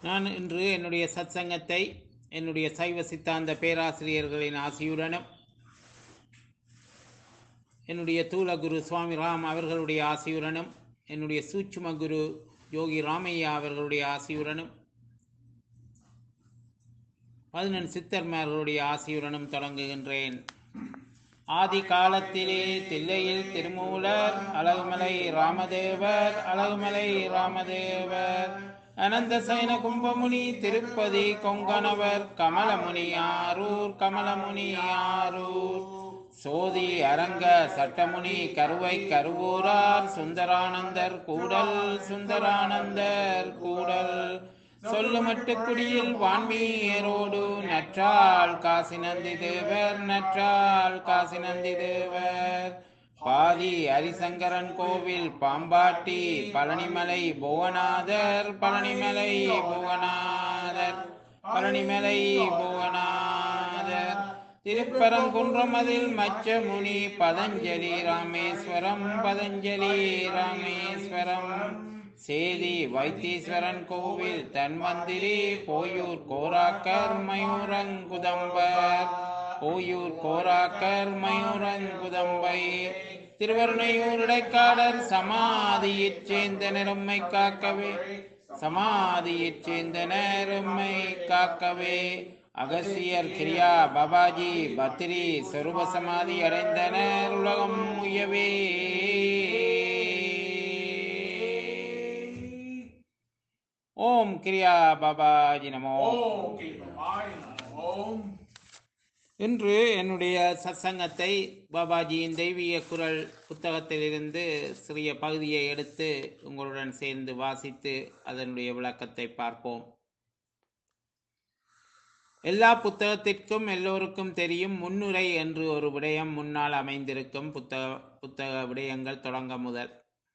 நான் இன்று என்னுடைய சத்சங்கத்தை என்னுடைய சைவ சித்தாந்த பேராசிரியர்களின் ஆசியுடனும் என்னுடைய தூல குரு சுவாமி ராம் அவர்களுடைய ஆசியுடனும் என்னுடைய சூட்சும குரு யோகி ராமையா அவர்களுடைய ஆசியுடனும் பதினெண் சித்தர்மார்களுடைய ஆசியுடனும் தொடங்குகின்றேன் ஆதி காலத்திலே தில்லையில் திருமூலர் அழகுமலை ராமதேவர் அழகுமலை ராமதேவர் அனந்த சைன கும்பமுனி திருப்பதி கொங்கணவர் கமலமுனி ஆரூர் கமலமுனி ஆரூர் சோதி அரங்க சட்டமுனி கருவை கருவூரார் சுந்தரானந்தர் கூடல் சுந்தரானந்தர் கூடல் சொல்லுமட்டு குடியில் வான்மீரோடு நற்றாள் காசி நந்தி தேவர் நற்றாள் காசி நந்தி தேவர் பாதி ஹரிசங்கரன் கோவில் பாம்பாட்டி பழனிமலை புவனாதர் பழனிமலை புவனாதர் பழனிமலை புவனாதர் திருப்பரங்குன்றம் அதில் மச்ச முனி பதஞ்சலி ராமேஸ்வரம் பதஞ்சலி ராமேஸ்வரம் சேதி வைத்தீஸ்வரன் கோவில் தன்வந்திரி போயூர் கோராக்கர் மயூரங்குதம்பர் போயூர் கோராக்கர் மயூரங்குதம்பை திருவருணையூர் இடைக்காடர் சமாதியிற் சேர்ந்த நெரும்மை காக்கவே சமாதியிற் சேர்ந்த நெரும்மை காக்கவே அகசியர் கிரியா பாபாஜி பத்ரி சொரூப சமாதி அடைந்தனர் உலகம் உயவே ஓம் கிரியா பாபாஜி நமோ ஓம் கிருபாய் ஓம் இன்று என்னுடைய சத்சங்கத்தை பாபாஜியின் தெய்வீக குரல் புத்தகத்திலிருந்து சிறிய பகுதியை எடுத்து உங்களுடன் சேர்ந்து வாசித்து அதனுடைய விளக்கத்தை பார்ப்போம் எல்லா புத்தகத்திற்கும் எல்லோருக்கும் தெரியும் முன்னுரை என்று ஒரு விடயம் முன்னால் அமைந்திருக்கும் புத்தக புத்தக விடயங்கள் தொடங்க முதல்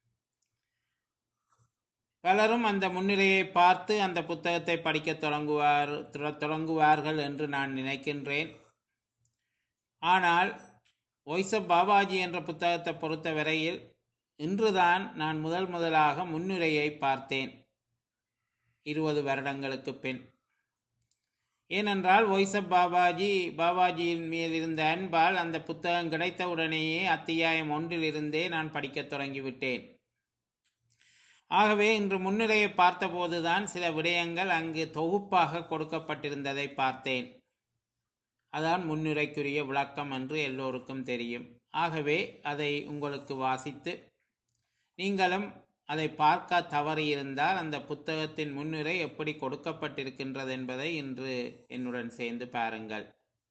பலரும் அந்த முன்னுரையை பார்த்து அந்த புத்தகத்தை படிக்க தொடங்குவார் தொ- தொடங்குவார்கள் என்று நான் நினைக்கின்றேன் ஆனால் வாய்ஸ் ஆஃப் பாபாஜி என்ற புத்தகத்தை பொறுத்த வரையில் இன்றுதான் நான் முதல் முதலாக முன்னுரையை பார்த்தேன் இருபது வருடங்களுக்கு பின் ஏனென்றால் வாய்ஸ் ஆஃப் பாபாஜி பாபாஜியின் மேல் இருந்த அன்பால் அந்த புத்தகம் கிடைத்தவுடனேயே அத்தியாயம் ஒன்றிலிருந்தே நான் படிக்கத் தொடங்கிவிட்டேன் ஆகவே இன்று முன்னுரையை பார்த்தபோதுதான் சில விடயங்கள் அங்கு தொகுப்பாக கொடுக்கப்பட்டிருந்ததை பார்த்தேன் அதான் முன்னுரைக்குரிய விளக்கம் என்று எல்லோருக்கும் தெரியும் ஆகவே அதை உங்களுக்கு வாசித்து நீங்களும் அதை பார்க்க தவறியிருந்தால் அந்த புத்தகத்தின் முன்னுரை எப்படி கொடுக்கப்பட்டிருக்கின்றது என்பதை இன்று என்னுடன் சேர்ந்து பாருங்கள்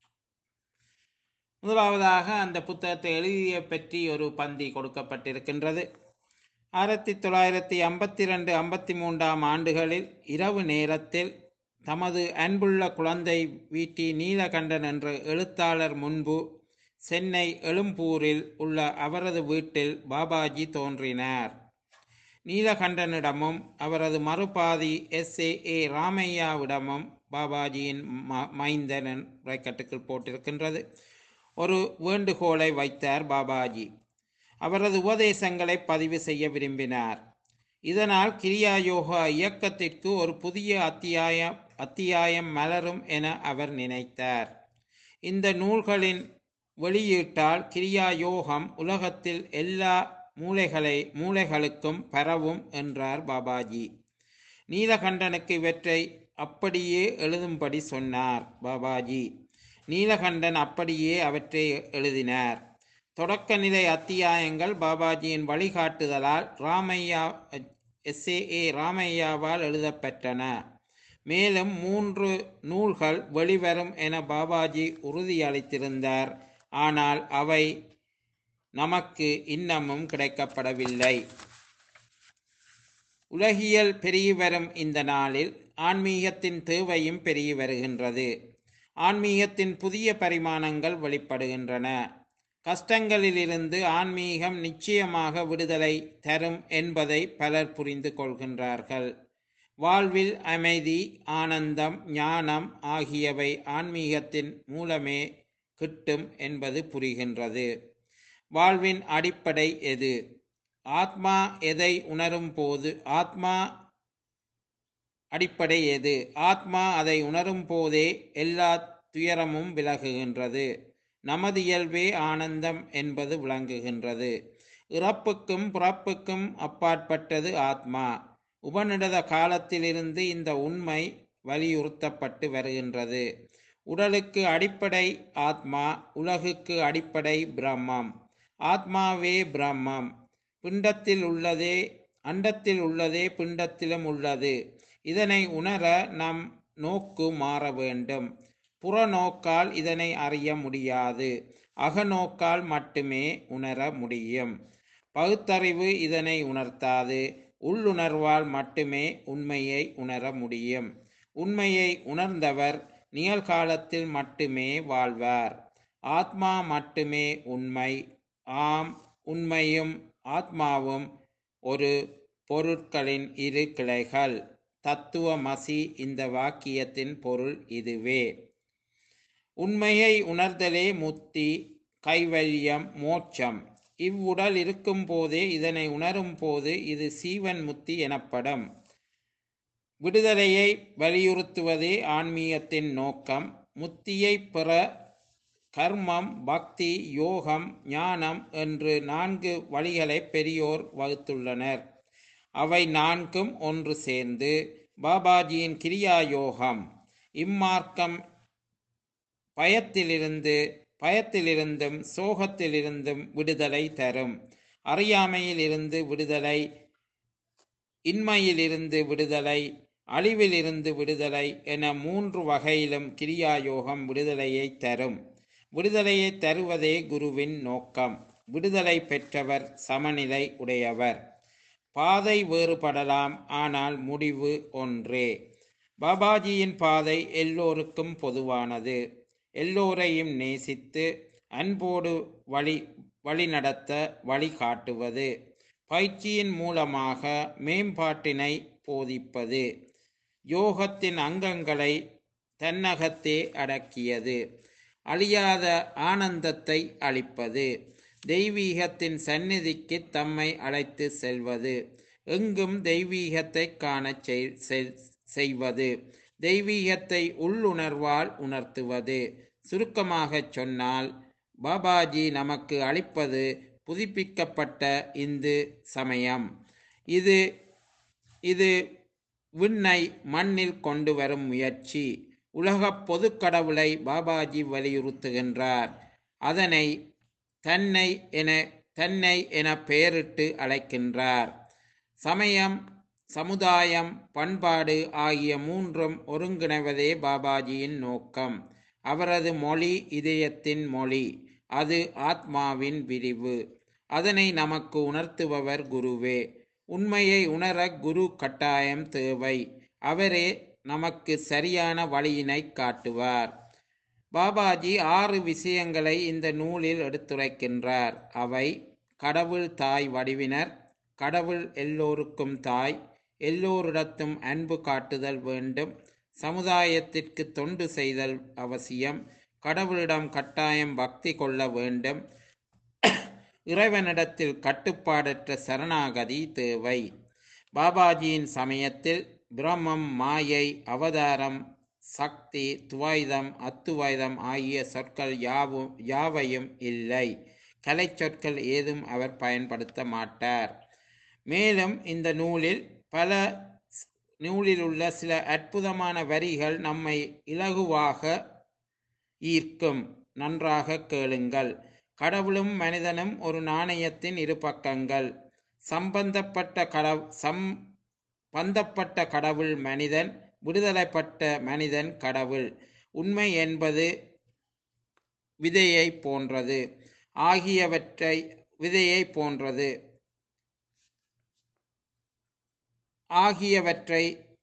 முதலாவதாக அந்த புத்தகத்தை எழுதிய பற்றி ஒரு பந்தி கொடுக்கப்பட்டிருக்கின்றது ஆயிரத்தி தொள்ளாயிரத்தி ஐம்பத்தி ரெண்டு ஐம்பத்தி மூன்றாம் ஆண்டுகளில் இரவு நேரத்தில் தமது அன்புள்ள குழந்தை வீட்டி நீலகண்டன் என்ற எழுத்தாளர் முன்பு சென்னை எழும்பூரில் உள்ள அவரது வீட்டில் பாபாஜி தோன்றினார் நீலகண்டனிடமும் அவரது மறுபாதி எஸ் ஏ ஏ ராமையாவிடமும் பாபாஜியின் ம- மைந்தன் பிராக்கெட்டுக்குள் போட்டிருக்கின்றது ஒரு வேண்டுகோளை வைத்தார் பாபாஜி அவரது உபதேசங்களை பதிவு செய்ய விரும்பினார் இதனால் கிரியா யோகா இயக்கத்திற்கு ஒரு புதிய அத்தியாயம் அத்தியாயம் மலரும் என அவர் நினைத்தார் இந்த நூல்களின் வெளியீட்டால் கிரியா யோகம் உலகத்தில் எல்லா மூலைகளை மூலைகளுக்கும் பரவும் என்றார் பாபாஜி நீலகண்டனுக்கு இவற்றை அப்படியே எழுதும்படி சொன்னார் பாபாஜி நீலகண்டன் அப்படியே அவற்றை எழுதினார் தொடக்க நிலை அத்தியாயங்கள் பாபாஜியின் வழிகாட்டுதலால் ராமையா எஸ் ஏ ராமையாவால் எழுதப்பெற்றன மேலும் மூன்று நூல்கள் வெளிவரும் என பாபாஜி உறுதியளித்திருந்தார் ஆனால் அவை நமக்கு இன்னமும் கிடைக்கப்படவில்லை உலகியல் பெருகி வரும் இந்த நாளில் ஆன்மீகத்தின் தேவையும் பெருகி வருகின்றது ஆன்மீகத்தின் புதிய பரிமாணங்கள் வெளிப்படுகின்றன கஷ்டங்களிலிருந்து ஆன்மீகம் நிச்சயமாக விடுதலை தரும் என்பதை பலர் புரிந்து கொள்கின்றார்கள் வாழ்வில் அமைதி ஆனந்தம் ஞானம் ஆகியவை ஆன்மீகத்தின் மூலமே கிட்டும் என்பது புரிகின்றது வாழ்வின் அடிப்படை எது ஆத்மா எதை உணரும் போது ஆத்மா அடிப்படை எது ஆத்மா அதை உணரும் போதே எல்லா துயரமும் விலகுகின்றது நமது இயல்பே ஆனந்தம் என்பது விளங்குகின்றது இறப்புக்கும் பிறப்புக்கும் அப்பாற்பட்டது ஆத்மா உபநிடத காலத்திலிருந்து இந்த உண்மை வலியுறுத்தப்பட்டு வருகின்றது உடலுக்கு அடிப்படை ஆத்மா உலகுக்கு அடிப்படை பிரம்மம் ஆத்மாவே பிரம்மம் பிண்டத்தில் உள்ளதே அண்டத்தில் உள்ளதே பிண்டத்திலும் உள்ளது இதனை உணர நம் நோக்கு மாற வேண்டும் புறநோக்கால் இதனை அறிய முடியாது அகநோக்கால் மட்டுமே உணர முடியும் பகுத்தறிவு இதனை உணர்த்தாது உள்ளுணர்வால் மட்டுமே உண்மையை உணர முடியும் உண்மையை உணர்ந்தவர் நிகழ்காலத்தில் மட்டுமே வாழ்வார் ஆத்மா மட்டுமே உண்மை ஆம் உண்மையும் ஆத்மாவும் ஒரு பொருட்களின் இரு கிளைகள் தத்துவமசி இந்த வாக்கியத்தின் பொருள் இதுவே உண்மையை உணர்தலே முத்தி கைவல்யம் மோட்சம் இவ்வுடல் இருக்கும் போதே இதனை உணரும் போது இது சீவன் முத்தி எனப்படும் விடுதலையை வலியுறுத்துவதே ஆன்மீகத்தின் நோக்கம் முத்தியை பெற கர்மம் பக்தி யோகம் ஞானம் என்று நான்கு வழிகளை பெரியோர் வகுத்துள்ளனர் அவை நான்கும் ஒன்று சேர்ந்து பாபாஜியின் கிரியா யோகம் இம்மார்க்கம் பயத்திலிருந்து பயத்திலிருந்தும் சோகத்திலிருந்தும் விடுதலை தரும் அறியாமையிலிருந்து விடுதலை இன்மையிலிருந்து விடுதலை அழிவிலிருந்து விடுதலை என மூன்று வகையிலும் கிரியா யோகம் விடுதலையை தரும் விடுதலையை தருவதே குருவின் நோக்கம் விடுதலை பெற்றவர் சமநிலை உடையவர் பாதை வேறுபடலாம் ஆனால் முடிவு ஒன்றே பாபாஜியின் பாதை எல்லோருக்கும் பொதுவானது எல்லோரையும் நேசித்து அன்போடு வழி வழிநடத்த வழிகாட்டுவது பயிற்சியின் மூலமாக மேம்பாட்டினை போதிப்பது யோகத்தின் அங்கங்களை தன்னகத்தே அடக்கியது அழியாத ஆனந்தத்தை அளிப்பது தெய்வீகத்தின் சந்நிதிக்கு தம்மை அழைத்து செல்வது எங்கும் தெய்வீகத்தை காணச் செய்- செல்- செய்வது தெய்வீகத்தை உள்ளுணர்வால் உணர்த்துவது சுருக்கமாகச் சொன்னால் பாபாஜி நமக்கு அளிப்பது புதுப்பிக்கப்பட்ட இந்து சமயம் இது இது விண்ணை மண்ணில் கொண்டு வரும் முயற்சி உலகப் பொதுக் கடவுளை பாபாஜி வலியுறுத்துகின்றார் அதனை தன்னை என தன்னை என பெயரிட்டு அழைக்கின்றார் சமயம் சமுதாயம் பண்பாடு ஆகிய மூன்றும் ஒருங்கிணைவதே பாபாஜியின் நோக்கம் அவரது மொழி இதயத்தின் மொழி அது ஆத்மாவின் விரிவு அதனை நமக்கு உணர்த்துபவர் குருவே உண்மையை உணர குரு கட்டாயம் தேவை அவரே நமக்கு சரியான வழியினை காட்டுவார் பாபாஜி ஆறு விஷயங்களை இந்த நூலில் எடுத்துரைக்கின்றார் அவை கடவுள் தாய் வடிவினர் கடவுள் எல்லோருக்கும் தாய் எல்லோரிடத்தும் அன்பு காட்டுதல் வேண்டும் சமுதாயத்திற்கு தொண்டு செய்தல் அவசியம் கடவுளிடம் கட்டாயம் பக்தி கொள்ள வேண்டும் இறைவனிடத்தில் கட்டுப்பாடற்ற சரணாகதி தேவை பாபாஜியின் சமயத்தில் பிரம்மம் மாயை அவதாரம் சக்தி துவைதம் அத்துவைதம் ஆகிய சொற்கள் யாவும் யாவையும் இல்லை கலை சொற்கள் ஏதும் அவர் பயன்படுத்த மாட்டார் மேலும் இந்த நூலில் பல நூலில் உள்ள சில அற்புதமான வரிகள் நம்மை இலகுவாக ஈர்க்கும் நன்றாக கேளுங்கள் கடவுளும் மனிதனும் ஒரு நாணயத்தின் இரு பக்கங்கள் சம்பந்தப்பட்ட கடவு சம்பந்தப்பட்ட கடவுள் மனிதன் விடுதலைப்பட்ட மனிதன் கடவுள் உண்மை என்பது விதையை போன்றது ஆகியவற்றை விதையை போன்றது ஆகியவற்றை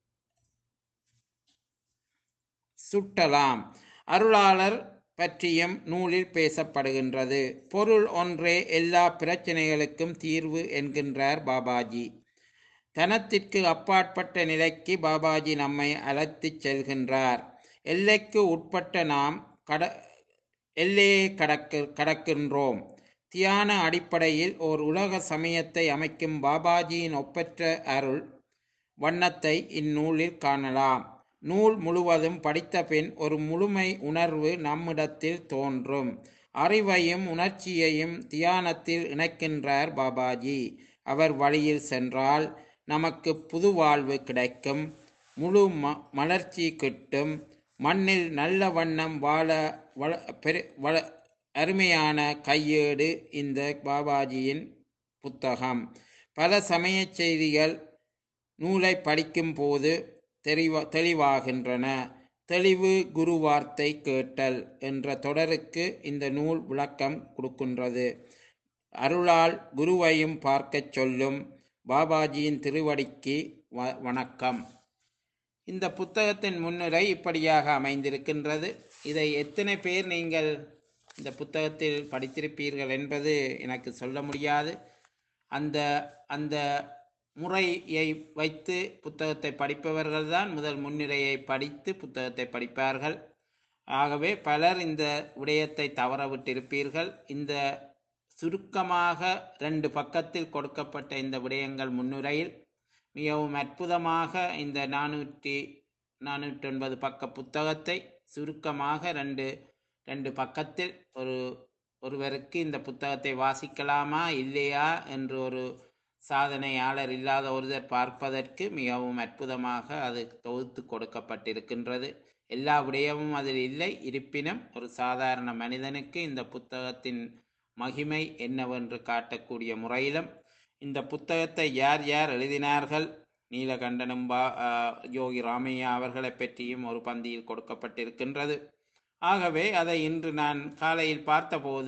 சுட்டலாம் அருளாளர் பற்றியும் நூலில் பேசப்படுகின்றது பொருள் ஒன்றே எல்லா பிரச்சனைகளுக்கும் தீர்வு என்கின்றார் பாபாஜி தனத்திற்கு அப்பாற்பட்ட நிலைக்கு பாபாஜி நம்மை அழைத்துச் செல்கின்றார் எல்லைக்கு உட்பட்ட நாம் கட எல்லையை கடக்கு கடக்கின்றோம் தியான அடிப்படையில் ஓர் உலக சமயத்தை அமைக்கும் பாபாஜியின் ஒப்பற்ற அருள் வண்ணத்தை இந்நூலில் காணலாம் நூல் முழுவதும் படித்த பின் ஒரு முழுமை உணர்வு நம்மிடத்தில் தோன்றும் அறிவையும் உணர்ச்சியையும் தியானத்தில் இணைக்கின்றார் பாபாஜி அவர் வழியில் சென்றால் நமக்கு புது வாழ்வு கிடைக்கும் முழு ம மலர்ச்சி கிட்டும் மண்ணில் நல்ல வண்ணம் வாழ வள பெரு வள அருமையான கையேடு இந்த பாபாஜியின் புத்தகம் பல சமய செய்திகள் நூலை படிக்கும் போது தெளிவா தெளிவாகின்றன தெளிவு குரு வார்த்தை கேட்டல் என்ற தொடருக்கு இந்த நூல் விளக்கம் கொடுக்கின்றது அருளால் குருவையும் பார்க்கச் சொல்லும் பாபாஜியின் திருவடிக்கு வ வணக்கம் இந்த புத்தகத்தின் முன்னுரை இப்படியாக அமைந்திருக்கின்றது இதை எத்தனை பேர் நீங்கள் இந்த புத்தகத்தில் படித்திருப்பீர்கள் என்பது எனக்கு சொல்ல முடியாது அந்த அந்த முறையை வைத்து புத்தகத்தை படிப்பவர்கள் தான் முதல் முன்னுரையை படித்து புத்தகத்தை படிப்பார்கள் ஆகவே பலர் இந்த விடயத்தை தவறவிட்டிருப்பீர்கள் இந்த சுருக்கமாக ரெண்டு பக்கத்தில் கொடுக்கப்பட்ட இந்த விடயங்கள் முன்னுரையில் மிகவும் அற்புதமாக இந்த நானூற்றி நானூற்றி ஒன்பது பக்க புத்தகத்தை சுருக்கமாக ரெண்டு ரெண்டு பக்கத்தில் ஒரு ஒருவருக்கு இந்த புத்தகத்தை வாசிக்கலாமா இல்லையா என்று ஒரு சாதனையாளர் இல்லாத ஒருவர் பார்ப்பதற்கு மிகவும் அற்புதமாக அது தொகுத்து கொடுக்கப்பட்டிருக்கின்றது எல்லா விடயமும் அதில் இல்லை இருப்பினும் ஒரு சாதாரண மனிதனுக்கு இந்த புத்தகத்தின் மகிமை என்னவென்று காட்டக்கூடிய முறையிலும் இந்த புத்தகத்தை யார் யார் எழுதினார்கள் நீலகண்டனும் பா ஆஹ் யோகி ராமையா அவர்களை பற்றியும் ஒரு பந்தியில் கொடுக்கப்பட்டிருக்கின்றது ஆகவே அதை இன்று நான் காலையில் பார்த்தபோது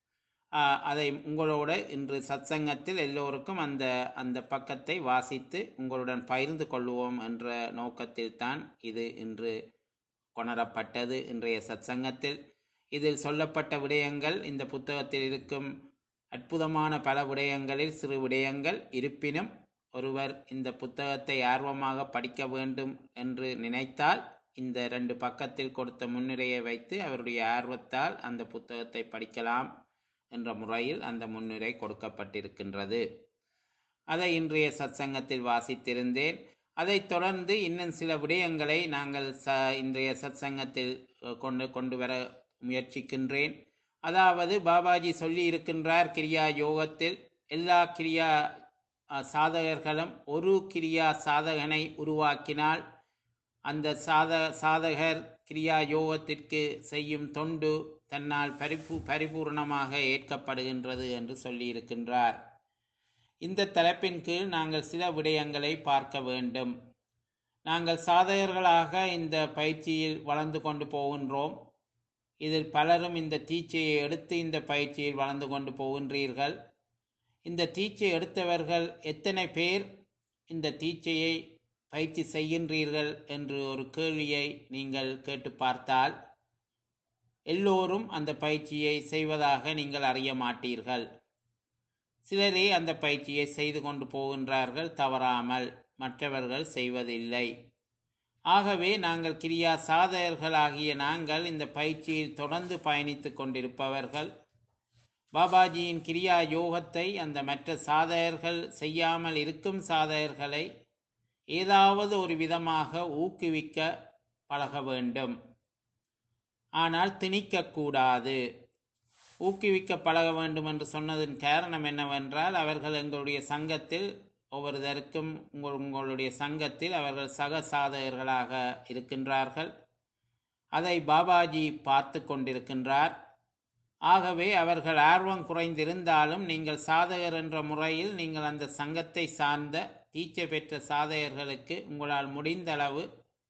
ஆஹ் அதை உங்களோட இன்று சத்சங்கத்தில் எல்லோருக்கும் அந்த அந்த பக்கத்தை வாசித்து உங்களுடன் பகிர்ந்து கொள்வோம் என்ற நோக்கத்தில் தான் இது இன்று கொணரப்பட்டது இன்றைய சத்சங்கத்தில் இதில் சொல்லப்பட்ட விடயங்கள் இந்த புத்தகத்தில் இருக்கும் அற்புதமான பல விடயங்களில் சிறு விடயங்கள் இருப்பினும் ஒருவர் இந்த புத்தகத்தை ஆர்வமாக படிக்க வேண்டும் என்று நினைத்தால் இந்த ரெண்டு பக்கத்தில் கொடுத்த முன்னுரையை வைத்து அவருடைய ஆர்வத்தால் அந்த புத்தகத்தை படிக்கலாம் என்ற முறையில் அந்த முன்னுரை கொடுக்கப்பட்டிருக்கின்றது அதை இன்றைய சத்சங்கத்தில் வாசித்திருந்தேன் அதைத் தொடர்ந்து இன்னும் சில விடயங்களை நாங்கள் ச இன்றைய சத்சங்கத்தில் அஹ், கொண்டு கொண்டு வர முயற்சிக்கின்றேன் அதாவது பாபாஜி சொல்லி இருக்கின்றார் கிரியா யோகத்தில் எல்லா கிரியா அஹ், சாதகர்களும் ஒரு கிரியா சாதகனை உருவாக்கினால் அந்த சாத சாதகர் கிரியா யோகத்திற்கு செய்யும் தொண்டு தன்னால் பரிபூ பரிபூர்ணமாக ஏற்கப்படுகின்றது என்று சொல்லியிருக்கின்றார் இந்த தலைப்பின் கீழ் நாங்கள் சில விடயங்களை பார்க்க வேண்டும் நாங்கள் சாதகர்களாக இந்த பயிற்சியில் வளர்ந்து கொண்டு போகின்றோம் இதில் பலரும் இந்த தீட்சையை எடுத்து இந்த பயிற்சியில் வளர்ந்து கொண்டு போகின்றீர்கள் இந்த தீட்சை எடுத்தவர்கள் எத்தனை பேர் இந்த தீட்சையை பயிற்சி செய்கின்றீர்கள் என்று ஒரு கேள்வியை நீங்கள் கேட்டு பார்த்தால் எல்லோரும் அந்த பயிற்சியை செய்வதாக நீங்கள் அறிய மாட்டீர்கள் சிலரே அந்த பயிற்சியை செய்து கொண்டு போகின்றார்கள் தவறாமல் மற்றவர்கள் செய்வதில்லை ஆகவே நாங்கள் கிரியா சாதகர்களாகிய நாங்கள் இந்த பயிற்சியில் தொடர்ந்து பயணித்துக் கொண்டிருப்பவர்கள் பாபாஜியின் கிரியா யோகத்தை அந்த மற்ற சாதகர்கள் செய்யாமல் இருக்கும் சாதகர்களை ஏதாவது ஒரு விதமாக ஊக்குவிக்க பழக வேண்டும் ஆனால் திணிக்கக்கூடாது ஊக்குவிக்க பழக வேண்டும் என்று சொன்னதன் காரணம் என்னவென்றால் அவர்கள் எங்களுடைய சங்கத்தில் ஒவ்வொருத்தருக்கும் உங்கள் உங்களுடைய சங்கத்தில் அவர்கள் சக சாதகர்களாக இருக்கின்றார்கள் அதை பாபாஜி பார்த்து கொண்டிருக்கின்றார் ஆகவே அவர்கள் ஆர்வம் குறைந்திருந்தாலும் நீங்கள் சாதகர் என்ற முறையில் நீங்கள் அந்த சங்கத்தை சார்ந்த தீட்சை பெற்ற சாதகர்களுக்கு உங்களால் முடிந்த அளவு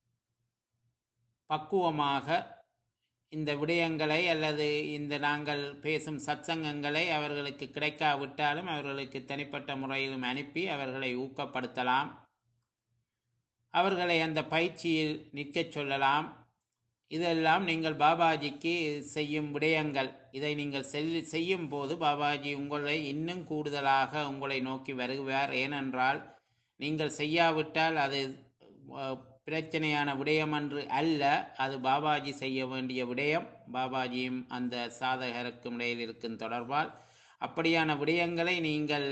பக்குவமாக இந்த விடயங்களை அல்லது இந்த நாங்கள் பேசும் சத்சங்கங்களை அவர்களுக்கு கிடைக்காவிட்டாலும் அவர்களுக்கு தனிப்பட்ட முறையிலும் அனுப்பி அவர்களை ஊக்கப்படுத்தலாம் அவர்களை அந்த பயிற்சியில் நிற்கச் சொல்லலாம் இதெல்லாம் நீங்கள் பாபாஜிக்கு செய்யும் விடயங்கள் இதை நீங்கள் செல் செய்யும் போது பாபாஜி உங்களை இன்னும் கூடுதலாக உங்களை நோக்கி வருவார் ஏனென்றால் நீங்கள் செய்யாவிட்டால் அது அஹ், பிரச்சனையான விடயம் என்று அல்ல அது பாபாஜி செய்ய வேண்டிய விடயம் பாபாஜியும் அந்த சாதகருக்கும் இடையில் இருக்கும் தொடர்பால் அப்படியான விடயங்களை நீங்கள்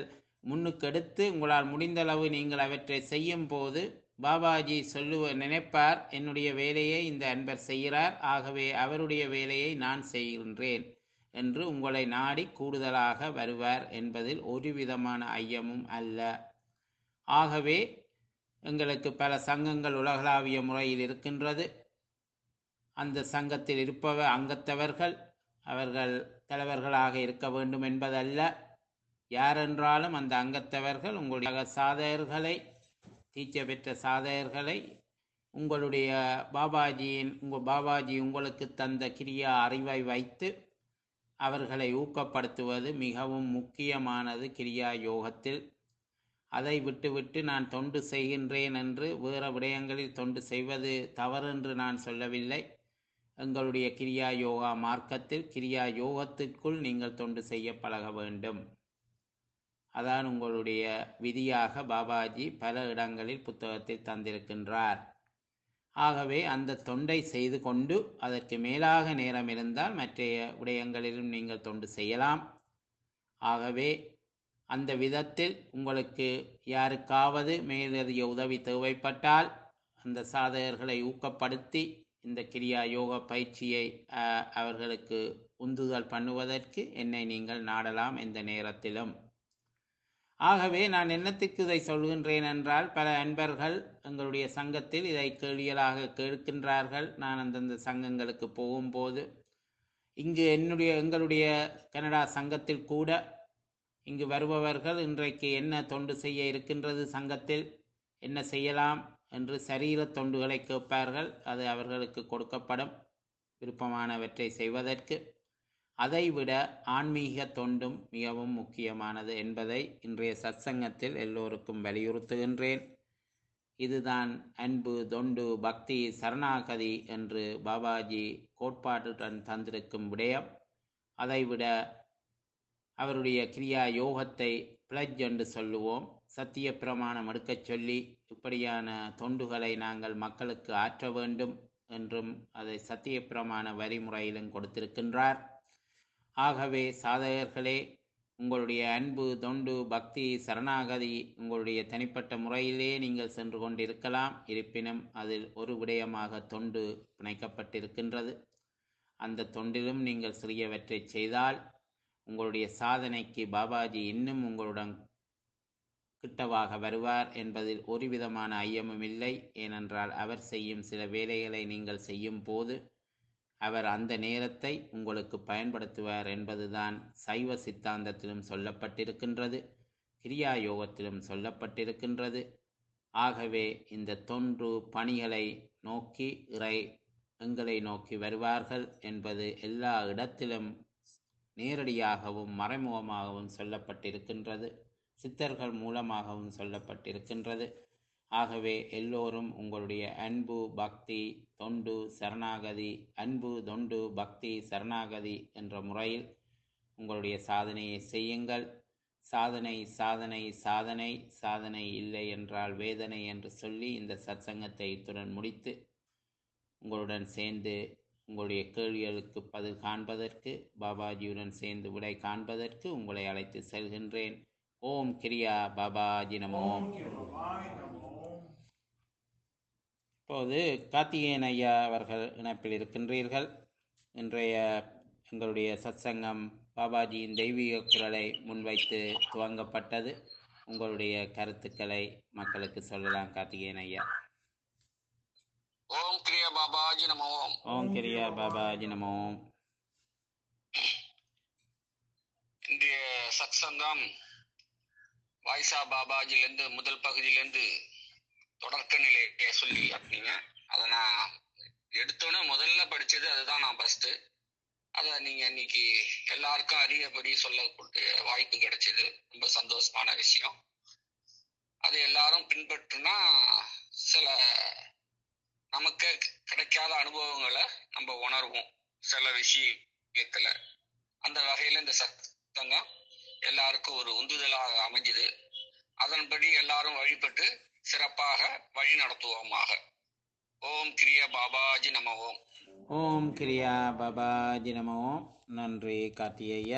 முன்னுக்கெடுத்து உங்களால் முடிந்தளவு நீங்கள் அவற்றை செய்யும் போது பாபாஜி சொல்லுவ நினைப்பார் என்னுடைய வேலையை இந்த அன்பர் செய்கிறார் ஆகவே அவருடைய வேலையை நான் செய்கின்றேன் என்று உங்களை நாடி கூடுதலாக வருவார் என்பதில் ஒரு விதமான ஐயமும் அல்ல ஆகவே எங்களுக்கு பல சங்கங்கள் உலகளாவிய முறையில் இருக்கின்றது அந்த சங்கத்தில் இருப்பவ அங்கத்தவர்கள் அவர்கள் தலைவர்களாக இருக்க வேண்டும் என்பதல்ல யாரென்றாலும் அந்த அங்கத்தவர்கள் உங்களுடைய சாதகர்களை தீட்சை பெற்ற சாதகர்களை உங்களுடைய பாபாஜியின் உங்கள் பாபாஜி உங்களுக்கு தந்த கிரியா அறிவை வைத்து அவர்களை ஊக்கப்படுத்துவது மிகவும் முக்கியமானது கிரியா யோகத்தில் அதை விட்டுவிட்டு நான் தொண்டு செய்கின்றேன் என்று வேறு விடயங்களில் தொண்டு செய்வது தவறு என்று நான் சொல்லவில்லை எங்களுடைய கிரியா யோகா மார்க்கத்தில் கிரியா யோகத்திற்குள் நீங்கள் தொண்டு செய்ய பழக வேண்டும் அதான் உங்களுடைய விதியாக பாபாஜி பல இடங்களில் புத்தகத்தில் தந்திருக்கின்றார் ஆகவே அந்த தொண்டை செய்து கொண்டு அதற்கு மேலாக நேரம் இருந்தால் மற்ற விடயங்களிலும் நீங்கள் தொண்டு செய்யலாம் ஆகவே அந்த விதத்தில் உங்களுக்கு யாருக்காவது மேலதிக உதவி தேவைப்பட்டால் அந்த சாதகர்களை ஊக்கப்படுத்தி இந்த கிரியா யோக பயிற்சியை அஹ், அவர்களுக்கு உந்துதல் பண்ணுவதற்கு என்னை நீங்கள் நாடலாம் எந்த நேரத்திலும் ஆகவே நான் என்னத்துக்கு இதை சொல்கின்றேன் என்றால் பல அன்பர்கள் எங்களுடைய சங்கத்தில் இதை கேள்வியலாக கேட்கின்றார்கள் நான் அந்தந்த சங்கங்களுக்கு போகும்போது இங்கு என்னுடைய எங்களுடைய கனடா சங்கத்தில் கூட இங்கு வருபவர்கள் இன்றைக்கு என்ன தொண்டு செய்ய இருக்கின்றது சங்கத்தில் என்ன செய்யலாம் என்று சரீர தொண்டுகளை கேட்பார்கள் அது அவர்களுக்கு கொடுக்கப்படும் விருப்பமானவற்றை செய்வதற்கு அதைவிட ஆன்மீக தொண்டும் மிகவும் முக்கியமானது என்பதை இன்றைய சத்சங்கத்தில் எல்லோருக்கும் வலியுறுத்துகின்றேன் இதுதான் அன்பு தொண்டு பக்தி சரணாகதி என்று பாபாஜி கோட்பாட்டுடன் தந்திருக்கும் விடயம் அதைவிட அவருடைய கிரியா யோகத்தை பிளஜ் என்று சொல்லுவோம் சத்திய பிரமாணம் எடுக்கச் சொல்லி இப்படியான தொண்டுகளை நாங்கள் மக்களுக்கு ஆற்ற வேண்டும் என்றும் அதை சத்திய பிரமாண வரிமுறையிலும் கொடுத்திருக்கின்றார் ஆகவே சாதகர்களே உங்களுடைய அன்பு தொண்டு பக்தி சரணாகதி உங்களுடைய தனிப்பட்ட முறையிலே நீங்கள் சென்று கொண்டிருக்கலாம் இருப்பினும் அதில் ஒரு விடயமாக தொண்டு பிணைக்கப்பட்டிருக்கின்றது அந்த தொண்டிலும் நீங்கள் சிறியவற்றை செய்தால் உங்களுடைய சாதனைக்கு பாபாஜி இன்னும் உங்களுடன் கிட்டவாக வருவார் என்பதில் ஒரு விதமான ஐயமும் இல்லை ஏனென்றால் அவர் செய்யும் சில வேலைகளை நீங்கள் செய்யும் போது அவர் அந்த நேரத்தை உங்களுக்கு பயன்படுத்துவார் என்பதுதான் சைவ சித்தாந்தத்திலும் சொல்லப்பட்டிருக்கின்றது கிரியா யோகத்திலும் சொல்லப்பட்டிருக்கின்றது ஆகவே இந்த தொன்று பணிகளை நோக்கி இறை எங்களை நோக்கி வருவார்கள் என்பது எல்லா இடத்திலும் நேரடியாகவும் மறைமுகமாகவும் சொல்லப்பட்டிருக்கின்றது சித்தர்கள் மூலமாகவும் சொல்லப்பட்டிருக்கின்றது ஆகவே எல்லோரும் உங்களுடைய அன்பு பக்தி தொண்டு சரணாகதி அன்பு தொண்டு பக்தி சரணாகதி என்ற முறையில் உங்களுடைய சாதனையை செய்யுங்கள் சாதனை சாதனை சாதனை சாதனை இல்லை என்றால் வேதனை என்று சொல்லி இந்த சத்சங்கத்தை இத்துடன் முடித்து உங்களுடன் சேர்ந்து உங்களுடைய கேள்விகளுக்கு பதில் காண்பதற்கு பாபாஜியுடன் சேர்ந்து விடை காண்பதற்கு உங்களை அழைத்து செல்கின்றேன் ஓம் கிரியா பாபாஜி நமோ Om Kirpai Namo. இப்போது கார்த்திகேயன் ஐயா அவர்கள் இணைப்பில் இருக்கின்றீர்கள் இன்றைய எங்களுடைய சத்சங்கம் பாபாஜியின் தெய்வீக குரலை முன்வைத்து துவங்கப்பட்டது உங்களுடைய கருத்துக்களை மக்களுக்கு சொல்லலாம் கார்த்திகேயன் ஐயா ஓம் கிரிய பாபாஜி நமோ ஓம் ஓம் கிரியா பாபாஜி நமோ இன்றைய சத்சங்கம் வாய்ஸா பாபாஜிலேருந்து முதல் பகுதியிலேருந்து தொடக்க நிலையை சொல்லி அப்படிங்க அதை நான் எடுத்தோன்னே முதல்ல படிச்சது அதுதான் நான் ஃபர்ஸ்ட் அதை நீங்க இன்னைக்கு எல்லாருக்கும் அறியபடி சொல்லக்கூடிய வாய்ப்பு கிடைச்சது ரொம்ப சந்தோஷமான விஷயம் அது எல்லாரும் பின்பற்றுனா சில நமக்கு கிடைக்காத அனுபவங்களை நம்ம உணர்வோம் சில விஷயத்துல அந்த வகையில இந்த சத்தங்கம் எல்லாருக்கும் ஒரு உந்துதலாக அமைஞ்சுது அதன்படி எல்லாரும் வழிபட்டு சிறப்பாக வழி நடத்துவோமாக ஓம் கிரிய பாபாஜி நம ஓம் ஓம் கிரியா பாபாஜி நமோ நன்றி கார்த்திகேயா